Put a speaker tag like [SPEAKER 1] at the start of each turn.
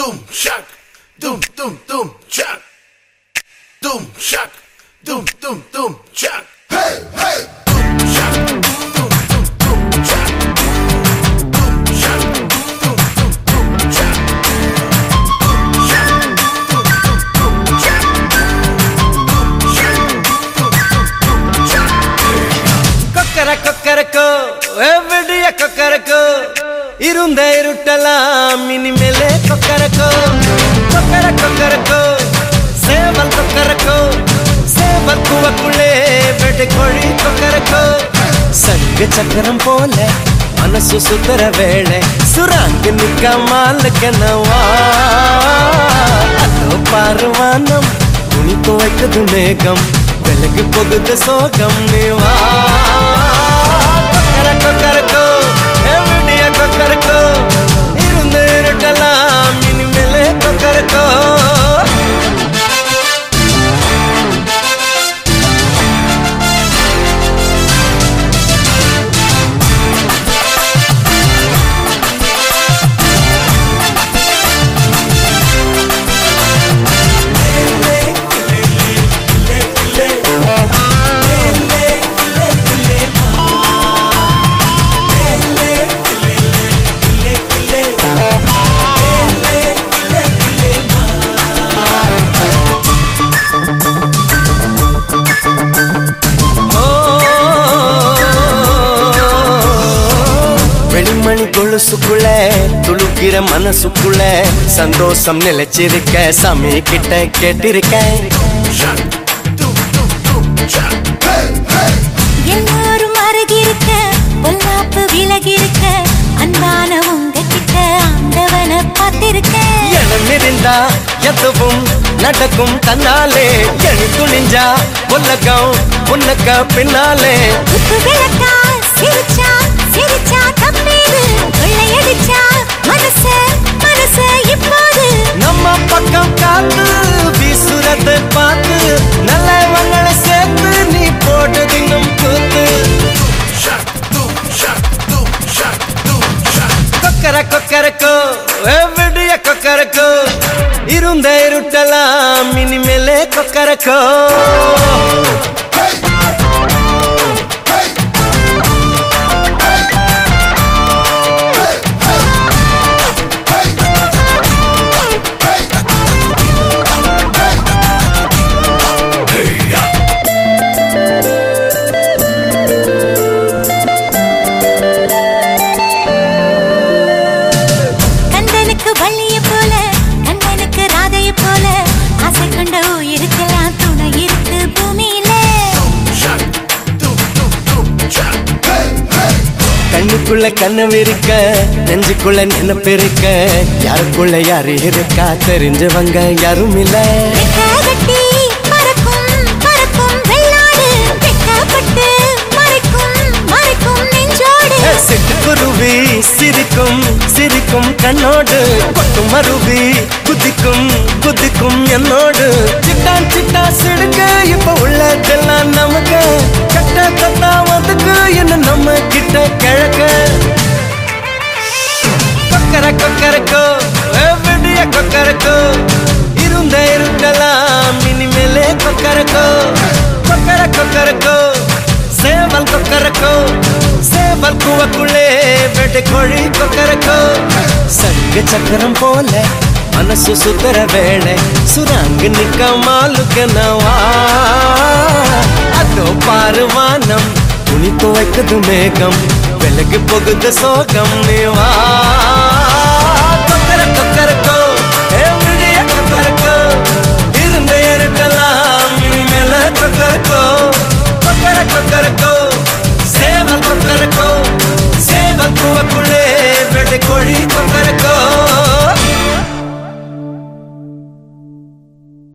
[SPEAKER 1] Doom shock, doom doom doom shock, doom shock, doom doom doom shock. Hey hey, doom shock, doom doom doom shock, doom shock, doom doom doom shock, doom shock, doom doom doom shock, doom shock, doom doom doom shock.
[SPEAKER 2] கொக்கர கொக்கரக்கோ எவ்வடிய கொக்கரக்கோ இருந்த இருட்டலாம் இனிமேலே கொக்கரக்கோ கொக்கர கொக்கரக்கோ சேவல் கொக்கரக்கோ சேவல் கூவக்குள்ளே வெட்டு கோழி கொக்கரக்கோ சங்கு சக்கரம் போல மனசு சுத்தர வேளை சுராங்கு நிக்காமலுக்கனவா அதோ பாருவானம் துணி துவைக்குது மேகம் வெலகு போகுது சோகம் நீவா கொக்கர கொக்கரக்கோ எவ்வடிய கொக்கரக்கோ இருந்து இருட்டலாம் இனிமேலே கொக்கரக்கோ வெளிமணி கொலுசுக்குள்ள துளுக்கிற மனசுக்குள்ள சந்தோஷம் நிலைச்சிருக்க சாமி கிட்ட கேட்டிருக்கேன்
[SPEAKER 1] Shock, doom doom doom shock. Hey hey.
[SPEAKER 3] எல்லாரும் அருகிருக்க பொல்லாப்பு விலகிருக்க அன்பான உங்ககிட்ட ஆண்டவனை பார்த்திருக்கேன்
[SPEAKER 2] எண்ணம் இருந்தா எதுவும் நடக்கும் தன்னாலே எணி துணிஞ்சா உலகம் உனக்க பின்னாலே
[SPEAKER 3] குத்து விளக்கா சிரிச்சா சிரிச்சா தம்மீது கொள்ளையடிச்சா மனச மனச இப்போது
[SPEAKER 2] நம்ம பக்கம் காத்து வீசுறத பார்த்து நல்லவங்களை சேர்த்து நீ போட்டு தின்னும் கூத்து
[SPEAKER 1] Shock, doom shock, doom shock, doom shock.
[SPEAKER 2] கொக்கர கொக்கரக்கோ எவ்வடிய கொக்கரக்கோ இருந்த இருட்டலாம் இனிமேலே கொக்கரக்கோ
[SPEAKER 3] கந்தனுக்கு வள்ளிய போல கந்தனுக்கு ராதைய போல ஆசை கொண்ட உயிருக்கெல்லாம் துணை இருக்கு பூமியில
[SPEAKER 1] Shock, doom doom doom shock. Hey hey.
[SPEAKER 2] கண்ணுக்குள்ள கனவு இருக்க நெஞ்சுக்குள்ள நினைப்பு இருக்க யாருக்குள்ள யாரு இருக்கா தெரிஞ்சவங்க யாரும் இல்ல
[SPEAKER 3] வெட்டகட்டி பறக்கும் பறக்கும் வெள்ளாடு வெட்டப்பட்டு மறைக்கும் மறைக்கும் நெஞ்சோடு
[SPEAKER 2] சிட்டுக்குருவி சிரிக்கும் சிரிக்கும் கண்ணோடு கொட்டு மருவி குதிக்கும் குதிக்கும் என்னோடு சிட்டான் சிட்டா சிடுக்க இப்ப உள்ளதெல்லாம் நமக்கு கட்ட கட்டா வந்துக்கு என்ன நம்ம கிட்ட கிழக்க கொக்கர கொக்கரக்கோ எவ்வடிய கொக்கரக்கோ இருந்த இருட்டலாம் இனிமேலே கொக்கரக்கோ கொக்கர கொக்கரக்கோ சேவல் கொக்கரக்கோ சேவல் கூவக்குள்ளே வெட்டு கோழி கொக்கரக்கோ சங்கு சக்கரம் போல மனசு சுத்தர வேளை சுராங்கு நிக்க மாலுக்கனவா அதோ பாருவானம் துணி துவைக்குது மேகம் விலகு போகுது சோகம் நீ வா